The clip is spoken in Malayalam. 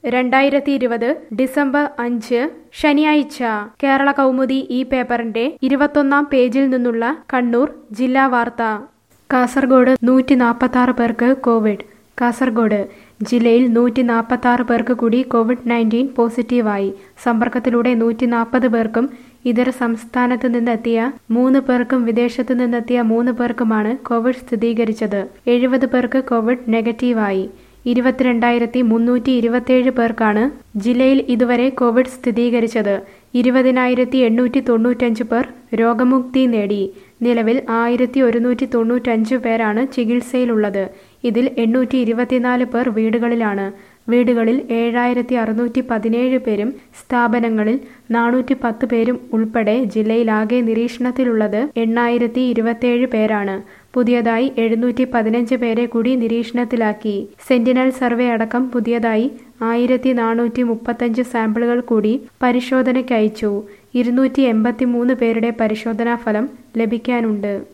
രണ്ടായിരത്തി ഇരുപത് ഡിസംബർ അഞ്ച് ശനിയാഴ്ച കേരള കൗമുദി ഈ പേപ്പറിന്റെ ഇരുപത്തൊന്നാം പേജിൽ നിന്നുള്ള കണ്ണൂർ ജില്ലാ വാർത്ത കാസർഗോഡ് നൂറ്റി നാൽപ്പത്തി ആറ് പേർക്ക് കോവിഡ് കാസർഗോഡ് ജില്ലയിൽ നൂറ്റി നാൽപ്പത്തി ആറ് പേർക്ക് കൂടി കോവിഡ് നയൻറ്റീൻ പോസിറ്റീവായി സമ്പർക്കത്തിലൂടെ നൂറ്റി നാൽപ്പത് പേർക്കും ഇതര സംസ്ഥാനത്ത് നിന്നെത്തിയ മൂന്ന് പേർക്കും വിദേശത്ത് നിന്നെത്തിയ മൂന്ന് പേർക്കുമാണ് കോവിഡ് സ്ഥിരീകരിച്ചത് എഴുപത് പേർക്ക് കോവിഡ് നെഗറ്റീവായി ഇരുപത്തിരണ്ടായിരത്തി മുന്നൂറ്റി ഇരുപത്തിയേഴ് പേർക്കാണ് ജില്ലയിൽ ഇതുവരെ കോവിഡ് സ്ഥിരീകരിച്ചത് ഇരുപതിനായിരത്തി എണ്ണൂറ്റി തൊണ്ണൂറ്റഞ്ച് പേർ രോഗമുക്തി നേടി നിലവിൽ ആയിരത്തി ഒരുന്നൂറ്റി തൊണ്ണൂറ്റഞ്ച് പേരാണ് ചികിത്സയിലുള്ളത് ഇതിൽ എണ്ണൂറ്റി ഇരുപത്തിനാല് പേർ വീടുകളിലാണ് വീടുകളിൽ ഏഴായിരത്തി അറുന്നൂറ്റി പതിനേഴ് പേരും സ്ഥാപനങ്ങളിൽ നാനൂറ്റി പത്ത് പേരും ഉൾപ്പെടെ ജില്ലയിലാകെ നിരീക്ഷണത്തിലുള്ളത് എണ്ണായിരത്തി ഇരുപത്തിയേഴ് പേരാണ് പുതിയതായി എഴുന്നൂറ്റി പതിനഞ്ച് പേരെ കൂടി നിരീക്ഷണത്തിലാക്കി സെന്റിനൽ സർവേ അടക്കം പുതിയതായി ആയിരത്തി നാനൂറ്റി മുപ്പത്തഞ്ച് സാമ്പിളുകൾ കൂടി പരിശോധനയ്ക്കയച്ചു ഇരുന്നൂറ്റി എൺപത്തി മൂന്ന് പേരുടെ പരിശോധനാ ഫലം ലഭിക്കാനുണ്ട്